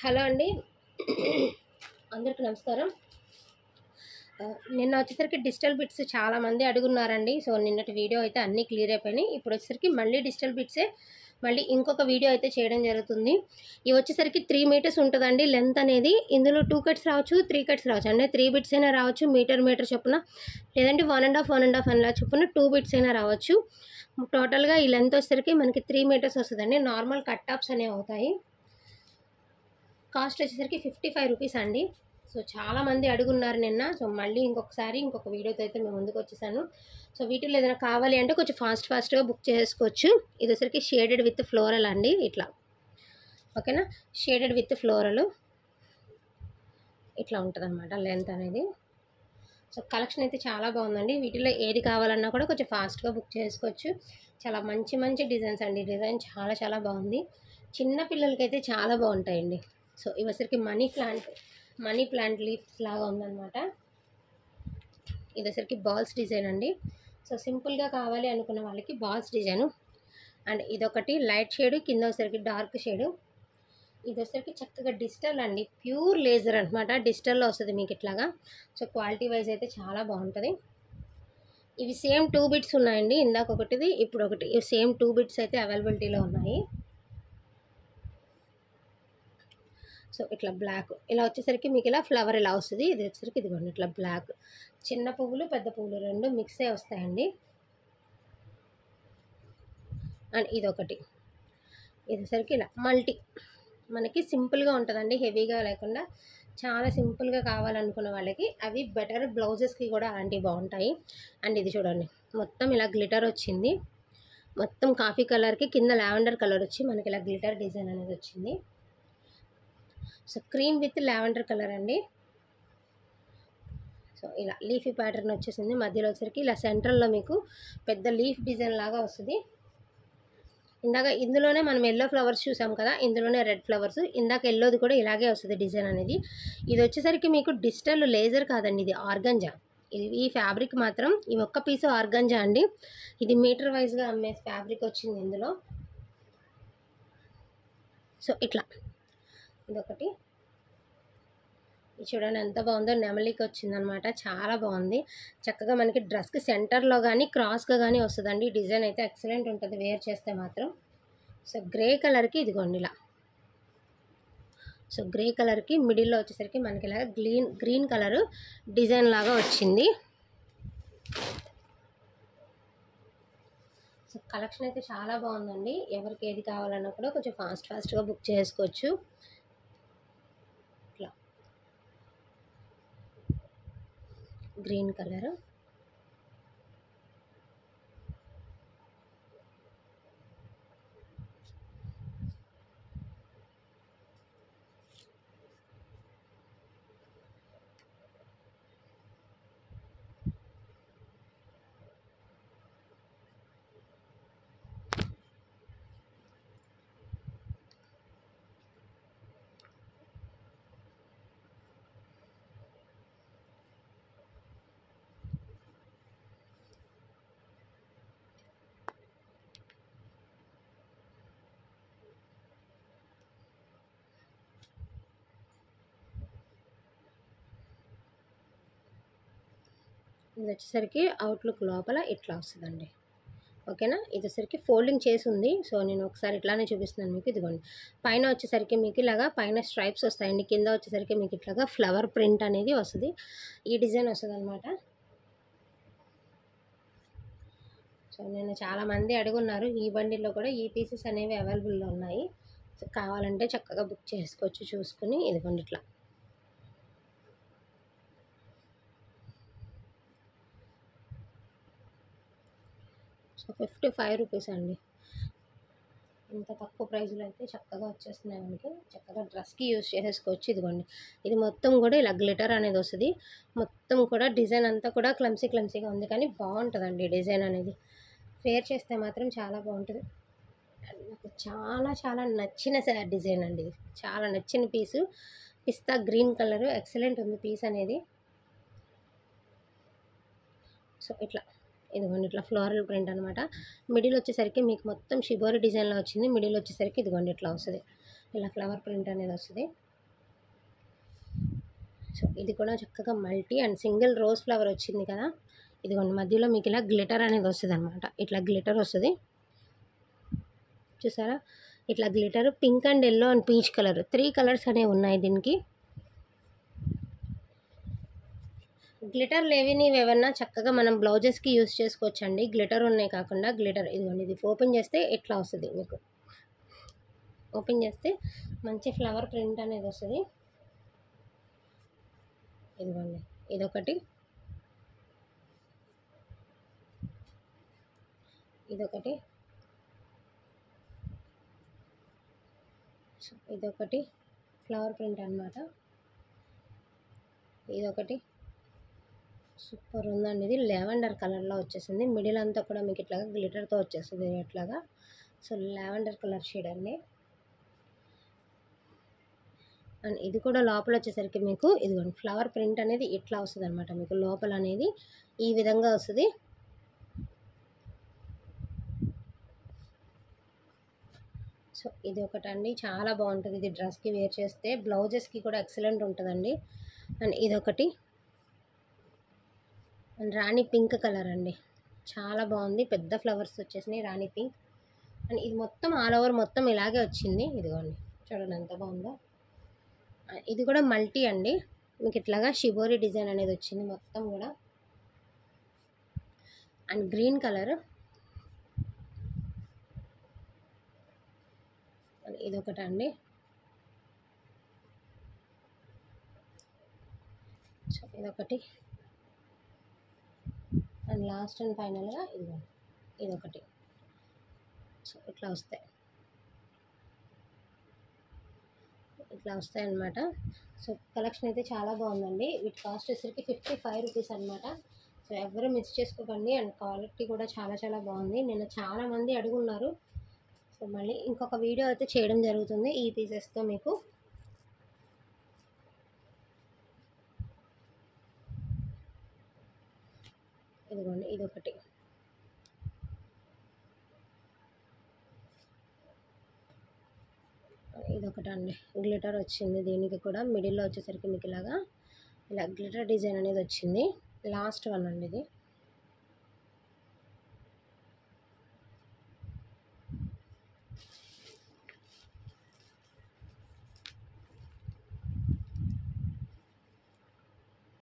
hello అండి అందరికీ నమస్కారం ఆ, నిన్న వచ్చేసరికి డిజిటల్ బిట్స్ చాలామంది అడుగున్నారండి సో నిన్నటి వీడియో అయితే అన్నీ క్లియర్ అయిపోయినాయి ఇప్పుడు వచ్చేసరికి మళ్ళీ డిజిటల్ బిట్సే మళ్ళీ ఇంకొక వీడియో అయితే చేయడం జరుగుతుంది ఇవి వచ్చేసరికి త్రీ మీటర్స్ ఉంటుందండి లెంత్ అనేది ఇందులో టూ కట్స్ రావచ్చు త్రీ కట్స్ రావచ్చు అంటే త్రీ బిట్స్ అయినా రావచ్చు మీటర్ మీటర్ చొప్పున లేదంటే one and half one and half అన్లా చొప్పున టూ బిట్స్ అయినా రావచ్చు టోటల్గా ఈ లెంత్ వచ్చేసరికి మనకి త్రీ మీటర్స్ వస్తుందండి నార్మల్ కట్ టాప్స్ అనేవి అవుతాయి కాస్ట్ వచ్చేసరికి ఫిఫ్టీ ఫైవ్ రూపీస్ అండి సో చాలా మంది అడుగున్నారు నిన్న సో మళ్ళీ ఇంకొకసారి ఇంకొక వీడియోతో అయితే మేము ముందుకు వచ్చేసాను సో వీటిలో ఏదైనా కావాలి అంటే కొంచెం ఫాస్ట్ ఫాస్ట్గా బుక్ చేసుకోవచ్చు ఇది వచ్చరికి షేడెడ్ విత్ ఫ్లోరల్ అండి ఇట్లా ఓకేనా షేడెడ్ విత్ ఫ్లోరల్ ఇట్లా ఉంటుంది అనమాట లెంత్ అనేది సో కలెక్షన్ అయితే చాలా బాగుందండి వీటిలో ఏది కావాలన్నా కూడా కొంచెం ఫాస్ట్గా బుక్ చేసుకోవచ్చు చాలా మంచి మంచి డిజైన్స్ అండి డిజైన్ చాలా చాలా బాగుంది చిన్న పిల్లలకైతే చాలా బాగుంటాయండి సో ఇవసరికి money plant money plant leafs లాగా ఉందన్నమాట ఇది వచ్చరికి బాల్స్ డిజైన్ అండి సో సింపుల్గా కావాలి అనుకున్న వాళ్ళకి బాల్స్ డిజైన్ అండ్ ఇదొకటి లైట్ షేడ్ కింద వచ్చరికి డార్క్ షేడ్ ఇది వచ్చరికి చక్కగా డిజిటల్ అండి ప్యూర్ లేజర్ అనమాట డిజిటల్లో వస్తుంది మీకు ఇట్లాగా సో క్వాలిటీ వైజ్ అయితే చాలా బాగుంటుంది ఇవి సేమ్ టూ బిట్స్ ఉన్నాయండి ఇందాక ఒకటిది ఇప్పుడు ఒకటి సేమ్ టూ బిట్స్ అయితే అవైలబిలిటీలో ఉన్నాయి సో ఇట్లా బ్లాక్ ఇలా వచ్చేసరికి మీకు ఇలా ఫ్లవర్ ఇలా వస్తుంది ఇది వచ్చేసరికి ఇదిగోండి ఇట్లా బ్లాక్ చిన్న పువ్వులు పెద్ద పువ్వులు రెండు మిక్స్ అయి వస్తాయండి అండ్ ఇదొకటి ఇది వచ్చేసరికి ఇలా మల్టీ మనకి సింపుల్గా ఉంటుందండి హెవీగా లేకుండా చాలా సింపుల్గా కావాలనుకున్న వాళ్ళకి అవి బెటర్ బ్లౌజెస్కి కూడా అలాంటివి బాగుంటాయి అండ్ ఇది చూడండి మొత్తం ఇలా గ్లిటర్ వచ్చింది మొత్తం కాఫీ కలర్కి కింద లావెండర్ కలర్ వచ్చి మనకి ఇలా గ్లిటర్ డిజైన్ అనేది వచ్చింది so cream with lavender colour అండి సో ఇలా లీఫీ ప్యాటర్న్ వచ్చేసింది మధ్యలో వచ్చరికి ఇలా సెంట్రల్లో మీకు పెద్ద లీఫ్ డిజైన్ లాగా వస్తుంది ఇందాక ఇందులోనే మనం ఎల్లో ఫ్లవర్స్ చూసాం కదా ఇందులోనే రెడ్ ఫ్లవర్స్ ఇందాక ఎల్లోది కూడా ఇలాగే వస్తుంది డిజైన్ అనేది ఇది వచ్చేసరికి మీకు డిజిటల్ లేజర్ కాదండి ఇది ఆర్గంజా ఇది ఈ ఫ్యాబ్రిక్ మాత్రం ఈ ఒక్క పీస్ ఆర్గంజా అండి ఇది మీటర్ వైజ్గా అమ్మే ఫ్యాబ్రిక్ వచ్చింది ఇందులో సో ఇట్లా ఇదొకటి ఇది చూడండి ఎంత బాగుందో నెమలికి వచ్చిందనమాట చాలా బాగుంది చక్కగా మనకి డ్రెస్కి సెంటర్లో కానీ క్రాస్గా కానీ వస్తుందండి డిజైన్ అయితే ఎక్సలెంట్ ఉంటుంది వేర్ చేస్తే మాత్రం సో గ్రే కలర్కి ఇదిగోండి ఇలా సో గ్రే కలర్కి మిడిల్లో వచ్చేసరికి మనకి ఇలా గ్రీన్ గ్రీన్ కలర్ డిజైన్ లాగా వచ్చింది సో కలెక్షన్ అయితే చాలా బాగుందండి ఎవరికి ఏది కావాలన్నా కూడా కొంచెం ఫాస్ట్ ఫాస్ట్గా బుక్ చేసుకోవచ్చు ఇట్లా గ్రీన్ కలర్ ఇది వచ్చేసరికి అవుట్లుక్ లోపల ఇట్లా వస్తుందండి ఓకేనా ఇది వచ్చేసరికి ఫోల్డింగ్ చేసి ఉంది సో నేను ఒకసారి ఇట్లానే చూపిస్తున్నాను మీకు ఇదిగోండి పైన వచ్చేసరికి మీకు ఇలాగా పైన స్ట్రైప్స్ వస్తాయండి కింద వచ్చేసరికి మీకు ఇట్లాగా ఫ్లవర్ ప్రింట్ అనేది వస్తుంది ఈ డిజైన్ వస్తుంది అనమాట సో నేను చాలామంది అడుగున్నారు ఈ బండిలో కూడా ఈ పీసెస్ అనేవి అవైలబుల్లో ఉన్నాయి సో కావాలంటే చక్కగా బుక్ చేసుకోవచ్చు చూసుకుని ఇదిగోండి ఇట్లా సో ఫిఫ్టీ ఫైవ్ రూపీస్ అండి ఇంత తక్కువ ప్రైస్లో అయితే చక్కగా వచ్చేస్తున్నాయి మనకి చక్కగా డ్రెస్కి యూజ్ చేసేసుకోవచ్చు ఇదిగోండి ఇది మొత్తం కూడా ఇలా గ్లిటర్ అనేది వస్తుంది మొత్తం కూడా డిజైన్ అంతా కూడా క్లమ్సీ క్లమ్సీగా ఉంది కానీ బాగుంటుందండి డిజైన్ అనేది వేర్ చేస్తే మాత్రం చాలా బాగుంటుంది నాకు చాలా చాలా నచ్చిన స- డిజైన్ అండి ఇది చాలా నచ్చిన piece pista green colour excellent ఉంది పీస్ అనేది సో ఇట్లా ఇదిగోండి ఇట్లా ఫ్లోరల్ ప్రింట్ అనమాట మిడిల్ వచ్చేసరికి మీకు మొత్తం షిబోరి డిజైన్లో వచ్చింది మిడిల్ వచ్చేసరికి ఇదిగోండి ఇట్లా వస్తుంది ఇలా ఫ్లవర్ ప్రింట్ అనేది వస్తుంది సో ఇది కూడా చక్కగా multi and single rose flower వచ్చింది కదా ఇదిగోండి మధ్యలో మీకు ఇలా గ్లిటర్ అనేది వస్తుంది అనమాట ఇట్లా గ్లిటర్ వస్తుంది చూసారా ఇట్లా glitter pink and yellow and peach colour three colours అనేవి ఉన్నాయి దీనికి గ్లిటర్ లేవిని ఏమన్నా చక్కగా మనం బ్లౌజెస్కి యూస్ చేసుకోవచ్చండి గ్లిటర్ ఉన్నాయి కాకుండా గ్లిటర్ ఇదిగోండి ఇది ఓపెన్ చేస్తే ఎట్లా వస్తుంది మీకు ఓపెన్ చేస్తే మంచి ఫ్లవర్ ప్రింట్ అనేది వస్తుంది ఇదిగోండి ఇదొకటి ఇదొకటి సో ఇదొకటి ఫ్లవర్ ప్రింట్ అనమాట ఇదొకటి సూపర్ ఉందండి ఇది లెవెండర్ కలర్లో వచ్చేసింది మిడిల్ అంతా కూడా మీకు ఇట్లాగా గ్లిటర్తో వచ్చేస్తుంది ఇట్లాగా సో లావెండర్ కలర్ షేడ్ అండి అండ్ ఇది కూడా లోపల వచ్చేసరికి మీకు ఇదిగోండి ఫ్లవర్ ప్రింట్ అనేది ఇట్లా వస్తుంది అనమాట మీకు లోపల అనేది ఈ విధంగా వస్తుంది సో ఇది ఒకటండి చాలా బాగుంటుంది ఇది డ్రెస్కి వేర్ చేస్తే బ్లౌజెస్కి కూడా ఎక్సలెంట్ ఉంటుందండి అండ్ ఇదొకటి అండ్ రాణి పింక్ కలర్ అండి చాలా బాగుంది పెద్ద ఫ్లవర్స్ వచ్చేసినాయి రాణి పింక్ అండ్ ఇది మొత్తం ఆల్ ఓవర్ మొత్తం ఇలాగే వచ్చింది ఇదిగోండి చూడండి ఎంత బాగుందో ఆ, ఇది కూడా మల్టీ అండి మీకు ఇట్లాగా షిబోరి డిజైన్ అనేది వచ్చింది మొత్తం కూడా అండ్ గ్రీన్ కలర్ ఇదొకటి అండి సో ఇదొకటి అండ్ లాస్ట్ అండ్ ఫైనల్గా ఇదిగో ఇదొకటి సో ఇట్లా వస్తాయి ఇట్లా వస్తాయి అన్నమాట సో కలెక్షన్ అయితే చాలా బాగుందండి వీటి కాస్ట్ వచ్చేసరికి ఫిఫ్టీ ఫైవ్ రూపీస్ అనమాట సో ఎవరు మిస్ చేసుకోకండి అండ్ క్వాలిటీ కూడా చాలా చాలా బాగుంది నిన్న చాలా మంది అడుగున్నారు సో మళ్ళీ ఇంకొక వీడియో అయితే చేయడం జరుగుతుంది ఈ పీసెస్తో మీకు ఇదిగోండి ఇదొకటి ఇదొకటి అండి గ్లిటర్ వచ్చింది దీనికి కూడా మిడిల్లో వచ్చేసరికి మీకు ఇలాగా ఇలా గ్లిటర్ డిజైన్ అనేది వచ్చింది లాస్ట్ వన్ అండి ఇది